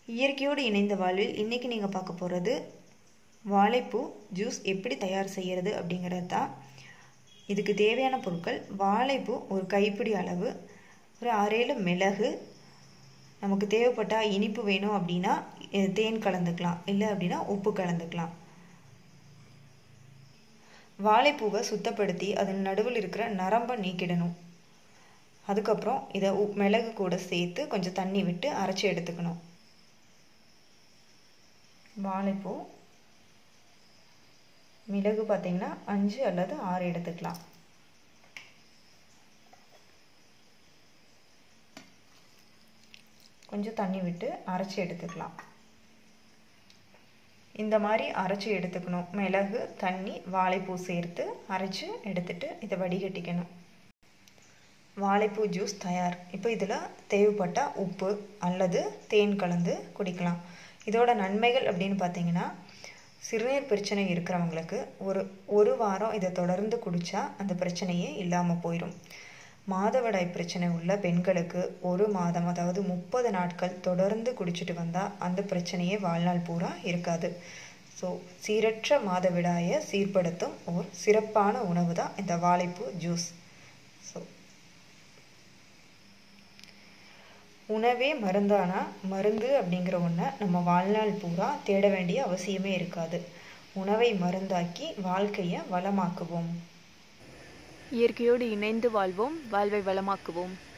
இயற்கையோடு இணைந்த வாழ்வில் இன்றைக்கி நீங்கள் பார்க்க போகிறது வாழைப்பூ ஜூஸ் எப்படி தயார் செய்கிறது அப்படிங்கிறது தான் இதுக்கு தேவையான பொருட்கள் வாழைப்பூ ஒரு கைப்பிடி அளவு ஒரு அரையில் மிளகு நமக்கு தேவைப்பட்டால் இனிப்பு வேணும் அப்படின்னா இது தேன் கலந்துக்கலாம் இல்லை அப்படின்னா உப்பு கலந்துக்கலாம் வாழைப்பூவை சுத்தப்படுத்தி அதன் நடுவில் இருக்கிற நரம்பை நீக்கிடணும் அதுக்கப்புறம் இதை உ மிளகு கூட சேர்த்து கொஞ்சம் தண்ணி விட்டு அரைச்சி எடுத்துக்கணும் வாழைப்பூ மிளகு பார்த்திங்கன்னா அஞ்சு அல்லது ஆறு எடுத்துக்கலாம் கொஞ்சம் தண்ணி விட்டு அரைச்சி எடுத்துக்கலாம் இந்த மாதிரி அரைச்சி எடுத்துக்கணும் மிளகு தண்ணி வாழைப்பூ சேர்த்து அரைச்சி எடுத்துட்டு இதை வடிகட்டிக்கணும் வாழைப்பூ ஜூஸ் தயார் இப்போ இதில் தேவைப்பட்ட உப்பு அல்லது தேன் கலந்து குடிக்கலாம் இதோட நன்மைகள் அப்படின்னு பார்த்தீங்கன்னா சிறுநீர் பிரச்சனை இருக்கிறவங்களுக்கு ஒரு ஒரு வாரம் இதை தொடர்ந்து குடித்தா அந்த பிரச்சனையே இல்லாமல் போயிடும் மாதவிடாய் பிரச்சனை உள்ள பெண்களுக்கு ஒரு மாதம் அதாவது முப்பது நாட்கள் தொடர்ந்து குடிச்சிட்டு வந்தால் அந்த பிரச்சனையே வாழ்நாள் பூரா இருக்காது ஸோ சீரற்ற மாதவிடாயை சீர்படுத்தும் ஒரு சிறப்பான உணவு தான் இந்த வாழைப்பூ ஜூஸ் ஸோ உணவே மருந்தானா மருந்து அப்படிங்கிற ஒன்றை நம்ம வாழ்நாள் பூரா தேட வேண்டிய அவசியமே இருக்காது உணவை மருந்தாக்கி வாழ்க்கையை வளமாக்குவோம் இயற்கையோடு இணைந்து வாழ்வோம் வாழ்வை வளமாக்குவோம்